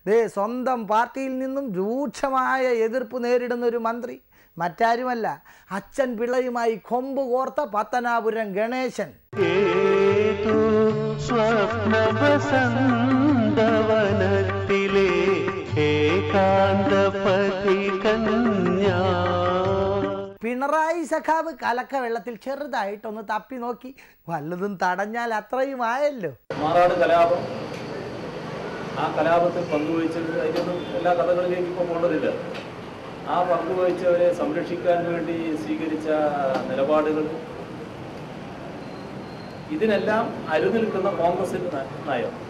ദേ സ്വന്തം പാർട്ടിയിൽ നിന്നും രൂക്ഷമായ എതിർപ്പ് നേരിടുന്ന ഒരു മന്ത്രി മറ്റാരുമല്ല അച്ഛൻ പിള്ളയുമായി കൊമ്പ് കോർത്ത പത്തനാപുരം ഗണേശൻ ഏതോ സ്വപ്നവസന്തവനത്തിലെ ഏകാന്ത കന്യാ പിണറായി സഖാവ് കലക്ക വെള്ളത്തിൽ ചെറുതായിട്ടൊന്ന് തപ്പി നോക്കി വല്ലതും തടഞ്ഞാൽ അത്രയും ആയല്ലോ മാറാട് കലാപം ആ കലാപത്തിൽ പങ്കുവഹിച്ചത് അതിൻ്റെയൊന്നും എല്ലാ കഥകളിലേക്ക് ഇപ്പോൾ പോകേണ്ടതില്ല ആ പങ്കുവഹിച്ചവരെ സംരക്ഷിക്കാൻ വേണ്ടി സ്വീകരിച്ച നിലപാടുകൾ ഇതിനെല്ലാം അരുനിൽക്കുന്ന കോൺഗ്രസിൻ്റെ ന- നയം